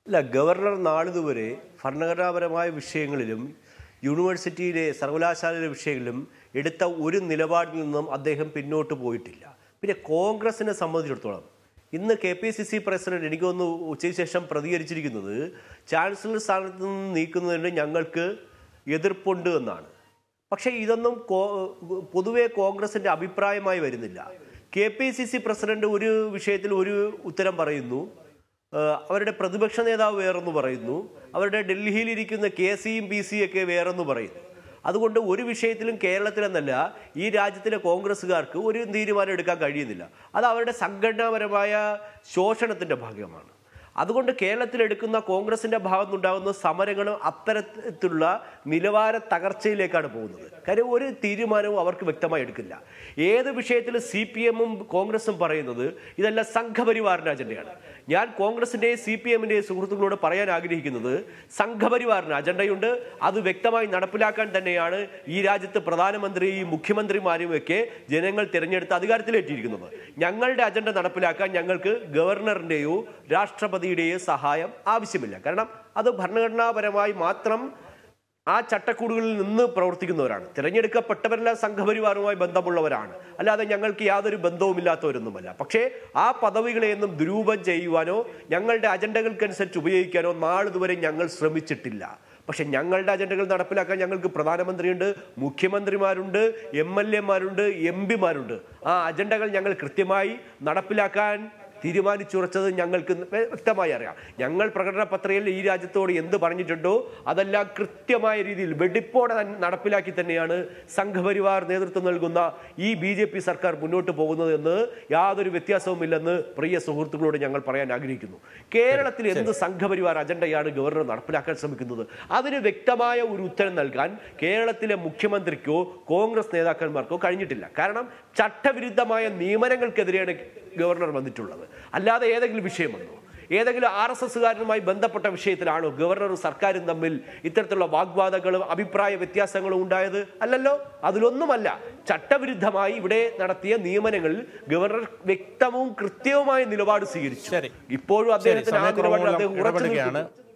അല്ല ഗവർണർ നാളിതുവരെ ഭരണഘടനാപരമായ വിഷയങ്ങളിലും യൂണിവേഴ്സിറ്റിയിലെ സർവകലാശാലയിലെ വിഷയങ്ങളിലും എടുത്ത ഒരു നിലപാടിൽ നിന്നും അദ്ദേഹം പിന്നോട്ട് പോയിട്ടില്ല പിന്നെ കോൺഗ്രസിനെ സംബന്ധിച്ചിടത്തോളം ഇന്ന് K P C C president എനിക്ക് തോന്നുന്നു ഉച്ചയ്ക്ക് ശേഷം പ്രതികരിച്ചിരിക്കുന്നത് ചാൻസലർ സ്ഥാനത്ത് നിന്ന് നീക്കുന്നതിന് ഞങ്ങൾക്ക് എതിർപ്പുണ്ട് എന്നാണ് പക്ഷേ ഇതൊന്നും കോ- പൊതുവെ കോൺഗ്രസിന്റെ അഭിപ്രായമായി വരുന്നില്ല K P C C president ഒരു വിഷയത്തിൽ ഒരു ഉത്തരം പറയുന്നു ഏഹ് അവരുടെ പ്രതിപക്ഷ നേതാവ് വേറൊന്ന് പറയുന്നു അവരുടെ ഡൽഹിയിലിരിക്കുന്ന കെ സിയും പി സിയും ഒക്കെ വേറൊന്ന് പറയുന്നു അതുകൊണ്ട് ഒരു വിഷയത്തിലും കേരളത്തിലെന്നല്ല ഈ രാജ്യത്തിലെ കോൺഗ്രസ്സുകാർക്ക് ഒരു തീരുമാനം എടുക്കാൻ കഴിയുന്നില്ല അത് അവരുടെ സംഘടനാപരമായ ശോഷണത്തിന്റെ ഭാഗമാണ് അതുകൊണ്ട് കേരളത്തിൽ എടുക്കുന്ന കോൺഗ്രസിന്റെ ഭാഗത്തുനിന്നുണ്ടാകുന്ന സമരങ്ങളും അത്തരത്തിലുള്ള നിലവാര തകർച്ചയിലേക്കാണ് പോകുന്നത് കാര്യം ഒരു തീരുമാനവും അവർക്ക് വ്യക്തമായി എടുക്കില്ല ഏത് വിഷയത്തിൽ സി പി എമ്മും കോൺഗ്രസും പറയുന്നത് ഇതെല്ലാം സംഘപരിവാറിന്റെ അജണ്ടയാണ് ഞാൻ കോൺഗ്രസിന്റെയും സി പി എമ്മിന്റെയും സുഹൃത്തുക്കളോട് പറയാൻ ആഗ്രഹിക്കുന്നത് സംഘപരിവാറിന് അജണ്ടയുണ്ട് അത് വ്യക്തമായി നടപ്പിലാക്കാൻ തന്നെയാണ് ഈ രാജ്യത്ത് പ്രധാനമന്ത്രിയും മുഖ്യമന്ത്രിമാരും ഒക്കെ ജനങ്ങൾ തിരഞ്ഞെടുത്ത് അധികാരത്തിലേറ്റിയിരിക്കുന്നത് ഞങ്ങളുടെ അജണ്ട നടപ്പിലാക്കാൻ ഞങ്ങൾക്ക് ഗവർണറിന്റെയോ രാഷ്ട്രപതിയുടെയോ സഹായം ആവശ്യമില്ല കാരണം അത് ഭരണഘടനാപരമായി മാത്രം ആ ചട്ടക്കൂടുകളിൽ നിന്ന് പ്രവർത്തിക്കുന്നവരാണ് തിരഞ്ഞെടുക്കപ്പെട്ടവരെല്ലാം സംഘപരിവാറുമായി ബന്ധമുള്ളവരാണ് അല്ലാതെ ഞങ്ങൾക്ക് യാതൊരു ബന്ധവുമില്ലാത്തവരൊന്നുമല്ല പക്ഷേ ആ പദവികളെയൊന്നും ദുരൂപം ചെയ്യുവാനോ ഞങ്ങളുടെ അജണ്ടകൾക്കനുസരിച്ച് ഉപയോഗിക്കാനോ നാളിതുവരെ ഞങ്ങൾ ശ്രമിച്ചിട്ടില്ല പക്ഷെ ഞങ്ങളുടെ അജണ്ടകൾ നടപ്പിലാക്കാൻ ഞങ്ങൾക്ക് പ്രധാനമന്ത്രിയുണ്ട് മുഖ്യമന്ത്രിമാരുണ്ട് എം എൽ എമാരുണ്ട് എം പിമാരുണ്ട് ആ അജണ്ടകൾ ഞങ്ങൾ കൃത്യമായി നടപ്പിലാക്കാൻ തീരുമാനിച്ചുറച്ചത് ഞങ്ങൾക്ക് വ്യക്തമായി അറിയാം ഞങ്ങൾ പ്രകടന പത്രികയിൽ ഈ രാജ്യത്തോട് എന്ത് പറഞ്ഞിട്ടുണ്ടോ അതെല്ലാം കൃത്യമായ രീതിയിൽ വെടിപ്പോടെ തന്നെ നടപ്പിലാക്കി തന്നെയാണ് സംഘപരിവാർ നേതൃത്വം നൽകുന്ന ഈ ബി ജെ പി സർക്കാർ മുന്നോട്ട് പോകുന്നത് എന്ന് യാതൊരു വ്യത്യാസവുമില്ലെന്ന് പ്രിയ സുഹൃത്തുക്കളോട് ഞങ്ങൾ പറയാൻ ആഗ്രഹിക്കുന്നു കേരളത്തിൽ എന്ത് സംഘപരിവാർ അജണ്ടയാണ് ഗവർണർ നടപ്പിലാക്കാൻ ശ്രമിക്കുന്നത് അതിന് വ്യക്തമായ ഒരു ഉത്തരം നൽകാൻ കേരളത്തിലെ മുഖ്യമന്ത്രിക്കോ കോൺഗ്രസ് നേതാക്കന്മാർക്കോ കഴിഞ്ഞിട്ടില്ല കാരണം ചട്ടവിരുദ്ധമായ നിയമനങ്ങൾക്കെതിരെയാണ് ഗവർണർ വന്നിട്ടുള്ളത് അല്ലാതെ ഏതെങ്കിലും വിഷയം വന്നോ ഏതെങ്കിലും ആർ എസ് എസുകാരനുമായി ബന്ധപ്പെട്ട വിഷയത്തിലാണോ ഗവർണറും സർക്കാരും തമ്മിൽ ഇത്തരത്തിലുള്ള വാഗ്വാദങ്ങളും അഭിപ്രായ വ്യത്യാസങ്ങളും ഉണ്ടായത് അല്ലല്ലോ അതിലൊന്നുമല്ല ചട്ടവിരുദ്ധമായി ഇവിടെ നടത്തിയ നിയമനങ്ങളിൽ ഗവർണർ വ്യക്തവും കൃത്യവുമായ നിലപാട് സ്വീകരിച്ചു ശരി. ഇപ്പോഴും അദ്ദേഹത്തിന് ആ സമയക്കുറവ് നിലപാടിൽ മൂലം അദ്ദേഹം ഉറച്ചു ഇടപെടുകയാണ് നിൽക്കുന്നു